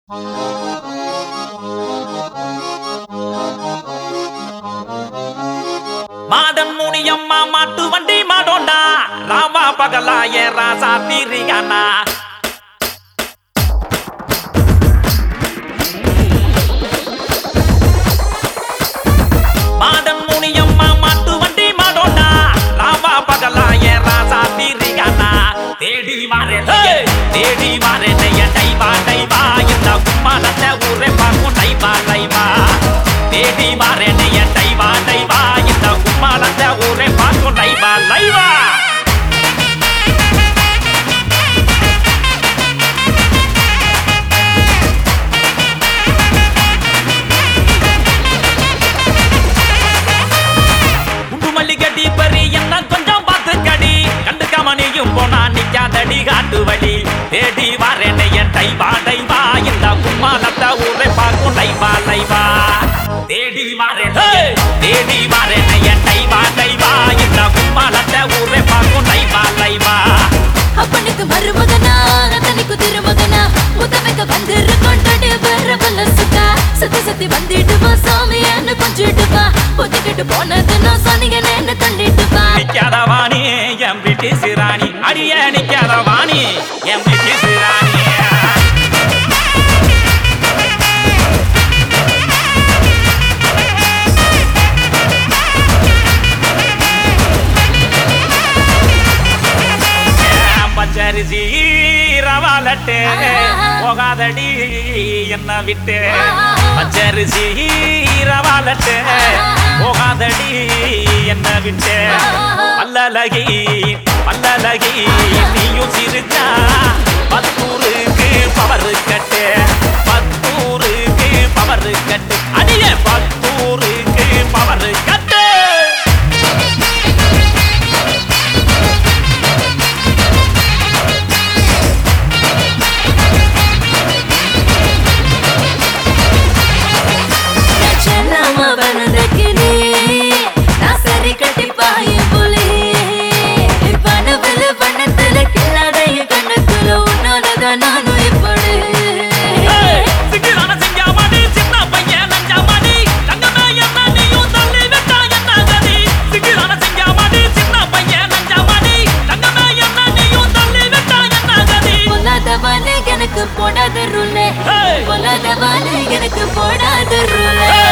Modern Muniyamma மாட்டு வண்டி மாடோண்டா ராமா பகலா ஏ ராசா தீரிகானா மாடன் முனியம்மா மாட்டு வண்டி மாடோண்டா ராமா பகலா ஏ ராசா தீரிகானா தேடி மாறே தேடி மாறே என் டைவா டைவா இந்த கும்மாலத்தை ஊரே பார்க்கும் டைவா டைவா தேடி மாறே என் டைவா டைவா இந்த கும்மாலத்தை ஊரே பார்க்கும் டைவா லைவா குண்டு மல்லிகட்டி பறி என்ன கொஞ்சம் பார்த்து கடி கண்டுக்காம நீயும் போனா நிக்காதடி காட்டு வழி தேடி வரேன் என் டைவா டைவா இந்த கும்மாலத்தை ஊரை பார்க்கும் லைவா லைவா தேடி வரேன் தேடி வரேன் என் டைவா டைவா இந்த கும்மாலத்தை ஊரை பார்க்கும் லைவா லைவா அப்பனுக்கு மருமகனா ரத்தனிக்கு திருமகனா முத்தமைக்க வந்துரு கொண்டாடி வர பல்லசுக்கா சுத்தி சுத்தி வந்துட்டு வா சாமியான்னு கொஞ்சிட்டு வா ஒத்துக்கிட்டு போனது நான் சொன்னீங்க என்ன தள்ளிட்டு வா நிக்காத வாணி என் பிரிட்டிஷ் ராணி அடிய நிக்காத வாணி என் பிரிட்டிஷ் ராணி பச்சரிசி ரவாலட்டு போகாதடி என்ன விட்டு பச்சரிசி ரவாலட்டு போகாதடி என்ன விட்டு பல்லலகி பல்லலகி நீயும் சிரிச்சா பத்தூருக்கு பவர் கட்டு பத்தூருக்கு பவர் கட்டு அடிய பத்தூருக்கு பவர் கட்டு லட்சணமா வனதக்கினே நான் சரி கட்டி பாய புலி வனவல வனத்துல கில்லாத என் கண்ணத்துல உன்னோனதான் நானும் இப்படி சிக்கிரான சிங்காமணி, சின்ன பையன் நஞ்சாமணி, தங்கமே என்ன நீயும் தள்ளி விட்டா என்ன கதி? சிக்கிரான சிங்காமணி, சின்ன பையன் நஞ்சாமணி, தங்கமே என்ன நீயும் தள்ளி விட்டா என்ன கதி? பொல்லாதவானே எனக்கு போடாத ரூலே Hey! பொல்லாதவானே எனக்கு போடாத ரூலே Hey!